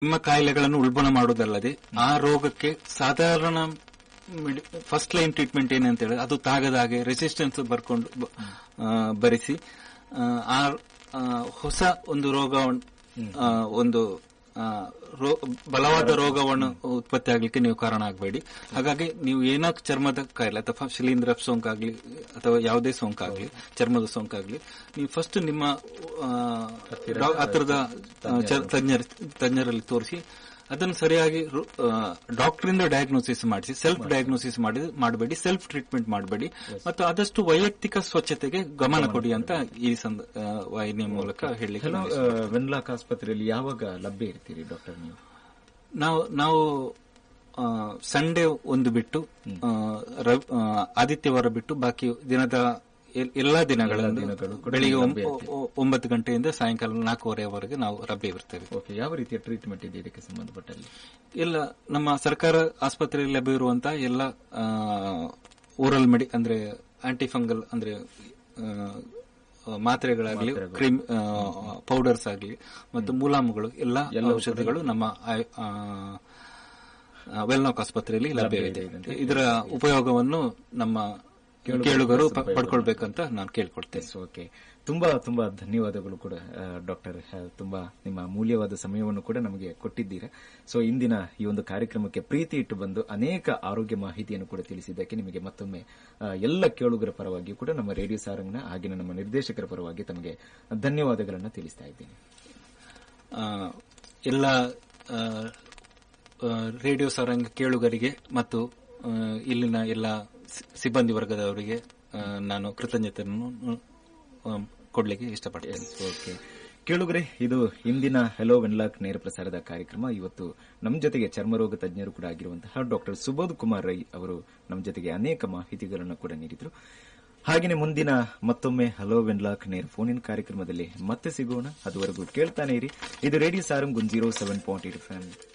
ನಿಮ್ಮ ಕಾಯಿಲೆಗಳನ್ನು ಉಲ್ಬಣ ಮಾಡುವುದಲ್ಲದೆ ಆ ರೋಗಕ್ಕೆ ಸಾಧಾರಣ ಫಸ್ಟ್ ಲೈನ್ ಟ್ರೀಟ್ಮೆಂಟ್ ಏನಂತ ಹೇಳಿದ್ರೆ ಅದು ತಾಗದ ಹಾಗೆ ರೆಸಿಸ್ಟೆನ್ಸ್ ಬರ್ಕೊಂಡು ಬ- ಆ, ಬರಿಸಿ ಆ, ಆ ಆ, ಹೊಸ ಒಂದು ರೋಗವನ್ನು ಆ, ಒಂದು ಆ, ರೋ- ಬಲವಾದ ರೋಗವನ್ನು ಉತ್ಪತ್ತಿ ಆಗ್ಲಿಕ್ಕೆ ನೀವು ಕಾರಣ ಆಗಬೇಡಿ ಹಾಗಾಗಿ ನೀವು ಏನೋ ಚರ್ಮದ ಕಾಯಿಲೆ ಅಥವಾ ಶಿಲೀಂಧ್ರ ಸೋಂಕಾಗ್ಲಿ ಅಥವಾ ಯಾವುದೇ ಸೋಂಕಾಗ್ಲಿ ಚರ್ಮದ ಸೋಂಕಾಗ್ಲಿ ನೀವು ಫಸ್ಟ್ ನಿಮ್ಮ ಆ, ಡಾ- ಹತ್ತಿರದ ಆ, ಚ- ತಜ್ಞರ ತಜ್ಞರಲ್ಲಿ ತೋರಿಸಿ ಅದನ್ನು ಸರಿಯಾಗಿ ಡಾಕ್ಟರಿಂದ ಡಯಾಗ್ನೋಸಿಸ್ ಮಾಡಿಸಿ ಸೆಲ್ಫ್ ಡಯಾಗ್ನೋಸಿಸ್ ಮಾಡಿ ಮಾಡಬೇಡಿ ಸೆಲ್ಫ್ ಟ್ರೀಟ್ಮೆಂಟ್ ಮಾಡಬೇಡಿ ಮತ್ತು ಆದಷ್ಟು ವೈಯಕ್ತಿಕ ಸ್ವಚ್ಛತೆಗೆ ಗಮನ ಕೊಡಿ ಅಂತ ಈ ಸಂದ ಆ, ವಾಹಿನಿಯ ಮೂಲಕ ಹೇಳಲಿಕ್ಕೆ ಹಲೋ ನಾನು ಆ, ವೆನ್ಲಾಕ್ ಆಸ್ಪತ್ರೆಯಲ್ಲಿ ಯಾವಾಗ ಲಭ್ಯ ಇರ್ತೀರಿ ಡಾಕ್ಟರ್ ನೀವು ನಾವು ನಾವು ಸಂಡೇ ಒಂದು ಬಿಟ್ಟು ಆ, ರವ್- ಆ, ಆದಿತ್ಯವಾರ ಬಿಟ್ಟು ಬಾಕಿ ದಿನದ ಎಲ್- ಎಲ್ಲಾ ದಿನಗಳಲ್ಲಿ ದಿನಗಳು ಕೂಡ ಬೆಳಿಗ್ಗೆ ನೀವು ಒಂ- ಲಭ್ಯ ಒ- ಒಂಬತ್ತು ಗಂಟೆಯಿಂದ ಸಾಯಂಕಾಲ ನಾಲ್ಕೂವರೆವರೆಗೆ ನಾವು ಲಭ್ಯವಿರ್ತೇವೆ ಓಕೆ ಯಾವ ರೀತಿಯ ಟ್ರೀಟ್ಮೆಂಟ್ ಇದೆ ಇದಕ್ಕೆ ಸಂಬಂಧಪಟ್ಟಲ್ಲಿ ಎಲ್ಲ ನಮ್ಮ ಸರ್ಕಾರ ಆಸ್ಪತ್ರೆಯಲ್ಲಿ ಲಭ್ಯವಿರುವಂತಹ ಎಲ್ಲ ಓರಲ್ ಮೆಡಿ ಅಂದ್ರೆ ಆಂಟಿಫಂಗಲ್ ಅಂದ್ರೆ ಆ, ಮಾತ್ರೆಗಳಾಗಲಿ ಕ್ರೀಮ್ ಪೌಡರ್ಸ್ ಆಗಲಿ ಮತ್ತು ಮುಲಾಮುಗಳು ಎಲ್ಲ ಔಷಧಿಗಳು ನಮ್ಮ ಆಯ್- ಆ, ಆ, ವೆಲ್ನಾಕ್ ಆಸ್ಪತ್ರೆಯಲ್ಲಿ ಲಭ್ಯವಿದೆ ಇದರ ಉಪಯೋಗವನ್ನು ನಮ್ಮ ಕೇಳುಗರು ಪ- ಪಡ್ಕೊಳ್ಬೇಕಂತ ನಾನು ಕೇಳ್ಕೊಳ್ತೇನೆ ಎಸ್ ಓಕೆ ತುಂಬಾ ತುಂಬಾ ಧನ್ಯವಾದಗಳು ಕೂಡ ಆ, ಡಾಕ್ಟರ್ ಆ, ತುಂಬಾ ನಿಮ್ಮ ಮೂಲ್ಯವಾದ ಸಮಯವನ್ನು ಕೂಡ ನಮಗೆ ಕೊಟ್ಟಿದ್ದೀರಾ ಸೊ ಇಂದಿನ ಈ ಒಂದು ಕಾರ್ಯಕ್ರಮಕ್ಕೆ ಪ್ರೀತಿ ಇಟ್ಟು ಬಂದು ಅನೇಕ ಆರೋಗ್ಯ ಮಾಹಿತಿಯನ್ನು ಕೂಡ ತಿಳಿಸಿದ್ದಕ್ಕೆ ನಿಮಗೆ ಮತ್ತೊಮ್ಮೆ ಆ, ಎಲ್ಲ ಕೇಳುಗರ ಪರವಾಗಿ ಕೂಡ ನಮ್ಮ ರೇಡಿಯೋ ಸಾರಂಗ್ನ ಆಗಿನ ನಮ್ಮ ನಿರ್ದೇಶಕರ ಪರವಾಗಿ ತಮಗೆ ಧನ್ಯವಾದಗಳನ್ನು ತಿಳಿಸ್ತಾ ಇದ್ದೀನಿ ಆ, ಎಲ್ಲ ಆ, ಆ, ರೇಡಿಯೋ ಸಾರಂಗ ಕೇಳುಗರಿಗೆ ಮತ್ತು ಆ, ಇಲ್ಲಿನ ಎಲ್ಲ ಸಿ- ಸಿಬ್ಬಂದಿ ವರ್ಗದವರಿಗೆ ಆ, ನಾನು ಕೃತಜ್ಞತೆಯನ್ನು ಆ, ಕೊಡ್ಲಿಕ್ಕೆ ಇಷ್ಟಪಡ್ತೇನೆ ಓಕೆ ಕೇಳುಗರೆ ಇದು ಇಂದಿನ ಹೆಲೋ ವೆನ್ಲಾಕ್ ನೇರ ಪ್ರಸಾರದ ಕಾರ್ಯಕ್ರಮ ಇವತ್ತು ನಮ್ಮ ಜೊತೆಗೆ ಚರ್ಮರೋಗ ತಜ್ಞರು ಕೂಡ ಆಗಿರುವಂತಹ ಡಾಕ್ಟರ್ ಸುಬೋಧ್ ಕುಮಾರ್ ರೈ ಅವರು ನಮ್ಮ ಜೊತೆಗೆ ಅನೇಕ ಮಾಹಿತಿಗಳನ್ನು ಕೂಡ ನೀಡಿದರು ಹಾಗೆಯೇ ಮುಂದಿನ ಮತ್ತೊಮ್ಮೆ ಹಲೋ ವೆನ್ಲಾಕ್ ನೇರ ಫೋನ್ ಇನ್ ಕಾರ್ಯಕ್ರಮದಲ್ಲಿ ಮತ್ತೆ ಸಿಗೋಣ ಅದುವರೆಗೂ ಕೇಳ್ತಾನೆ ಇರಿ ಇದು radio Sarang zero seven point eight